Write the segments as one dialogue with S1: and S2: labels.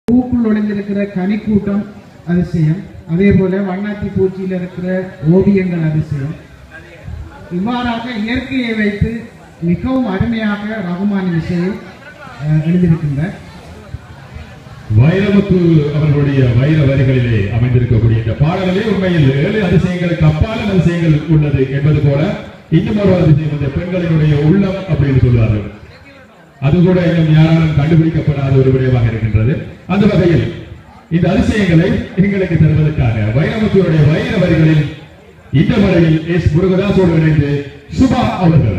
S1: பூக்குள் ஒளிந்திருக்கிற கனிக்கூட்டம் அதிசயம் அதே போல வண்ணாத்தி பூச்சியில் இருக்கிற ஓவியங்கள் அதிசயம் இவ்வாறாக இயற்கையை வைத்து மிகவும் அருமையாக ரகுமான் இசையை அஹ், எழுதியிருக்கின்றார்
S2: வைரமுத்து அவர்களுடைய வைர வரிகளிலே அமைந்திருக்கக்கூடிய இந்த பாடலிலே உண்மையில் ஏழு அதிசயங்களுக்கு அப்பால அதிசயங்கள் உள்ளது என்பது போல இன்னும் ஒரு அதிசயம் இந்த பெண்களினுடைய உள்ளம் அப்படின்னு சொல்வார்கள் அது கூட இன்னும் யாராலும் கண்டுபிடிக்கப்படாத ஒரு விடயமாக இருக்கின்றது அந்த வகையில் இந்த அதிசயங்களை எங்களுக்கு தருவதற்காக வைரமுத்துடைய வைர வரிகளில் இந்த முறையில் எஸ் முருகதாசோடு இணைந்து சுபா அவர்கள்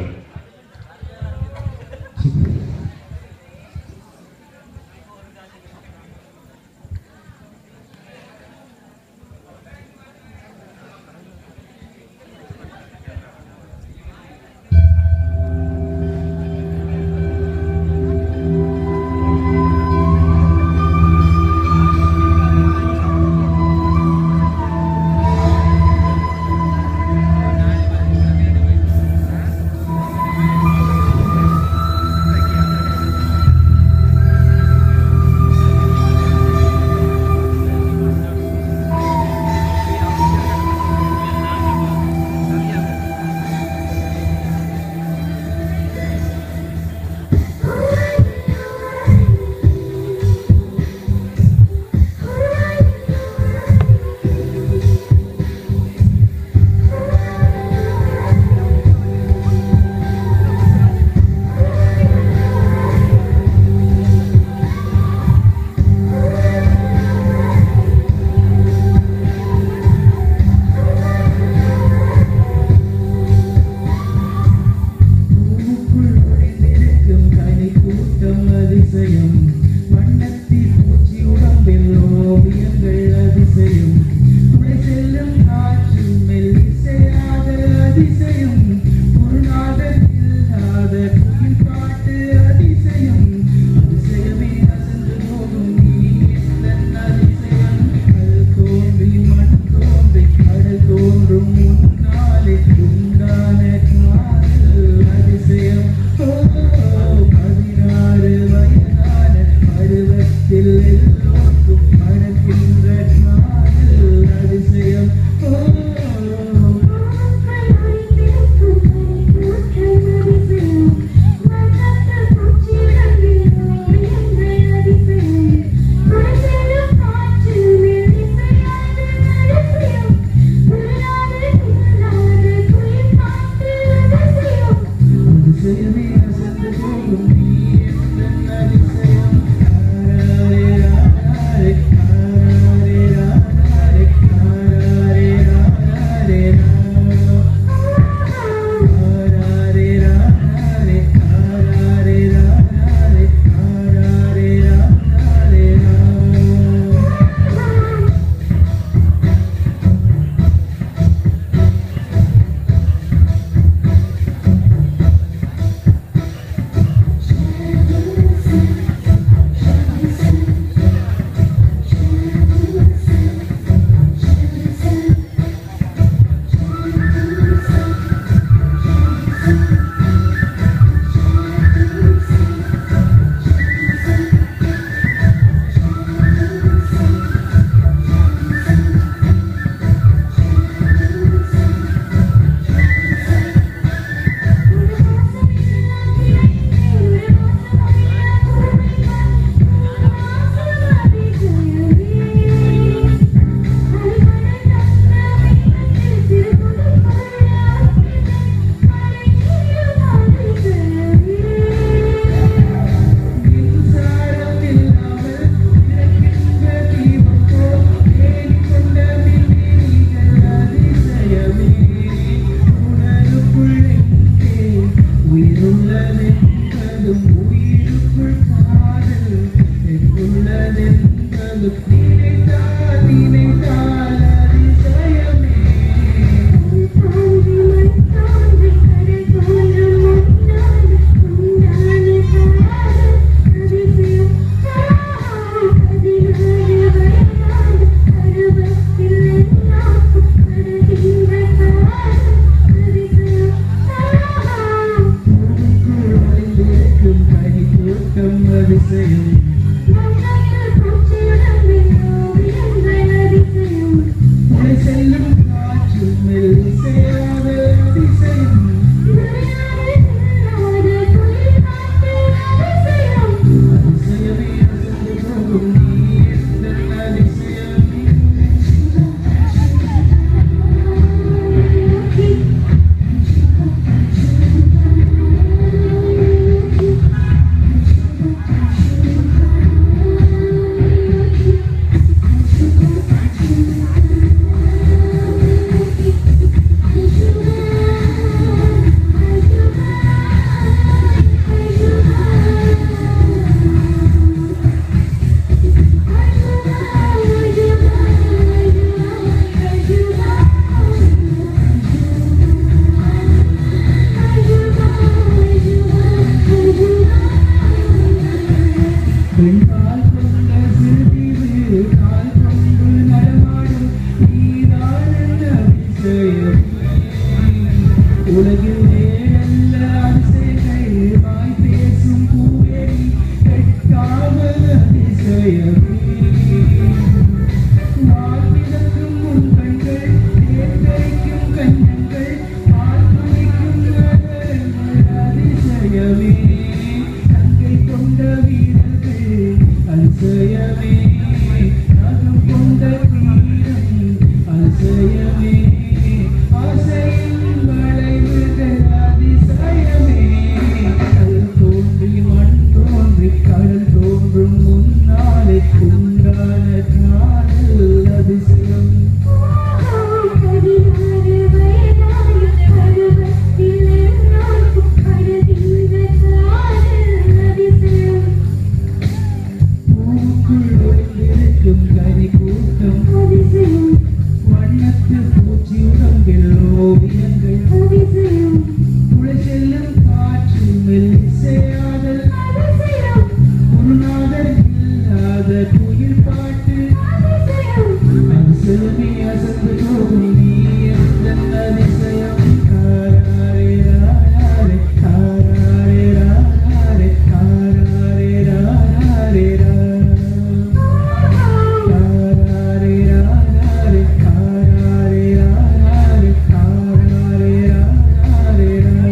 S1: பூவுக்குள் ஒளிந்திருக்கும் கனிக்கூட்டம் அதிசயம் வண்ணத்தில் பூச்சி உடம்பில் ஓவியங்கள் அதிசயம் துளை செல்லும் காற்று மெல்லிசையாத அதிசயம் பொருளாத இல்லாத குயில் பாட்டு அதிசயம் அதிசயமே அசந்து போகும் நீ எந்தன் அதிசயம் கடல் தோன்றி மண் தோன்றி கடல் தோன்றும் முன்னாலே உண்டான காதல் அதிசயம் ஓ பதினாறு வயதான பருவத்தில் எல்லோருக்கும் மணக்கின்ற காதல் அதிசயம் ஓ அதிசயமே அசந்து போகும் நீ எந்தன் அதிசயம் ஆராரே ஆராரே ஆராரே ஆராரே ஆராரே ஆராரே ஆராரே ஆராரே ஆராரே ஆராரே ஆராரே ஆராரே மின்சாரம் இல்லாமல் இறக்கின்ற தீபம் போல் ஏறிக்கொண்ட மின்மினிகள் அதிசயமே உணருக்குள் எங்கே உயிருள்ளதென்பதும் உயிருக்குள் காதல் உள்ளதென்பதும் நினைத்தால் நினைத்தால் அதிசயமே பூவுக்குள் ஒளிந்திருக்கும் கனிக்கூட்டம் அதிசயம்
S3: Thank you.
S1: அதிசயமே வாழ்விதற்கும் உன் கண்கள் தேர்ந்தெடுக்கும் கண்ணங்கள் பார்த்துரைக்கும் நகரங்கள் அதிசயமே தங்கை கொண்ட வீரர்கள் அதிசயமே நகம் கொண்ட வீரம் அதிசயமே ஆசையின் வளைவுகள் அதிசயமே கடல் தோன்றி மண் தோன்றி கடல் தோன்றும் முன்னாலே உண்டான காதல் அதிசயம் பூக்குள் ஒளிந்திருக்கும் கனி கூட்டம் வண்ணத்து பூச்சி உடம்பில் ஓவியங்கள் துளை செல்லும் காற்று மெல்லிசையாதல் குருநாதர் இல்லாத குயில் பாட்டு அதிசயமே அசந்து போகும் நீ எந்தன் அதிசயம் காராரே ராராரே காராரே ராராரே காராரே ராராரே ரா காராரே ராராரே காராரே ராராரே காராரே ராராரே ரா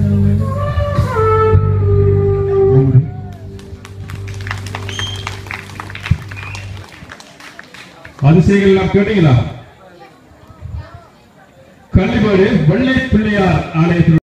S2: அதிசயங்கள் எல்லாம் கேட்டீங்களா கள்ளிபாடு வெள்ளை பிள்ளையார் ஆலயத்தில்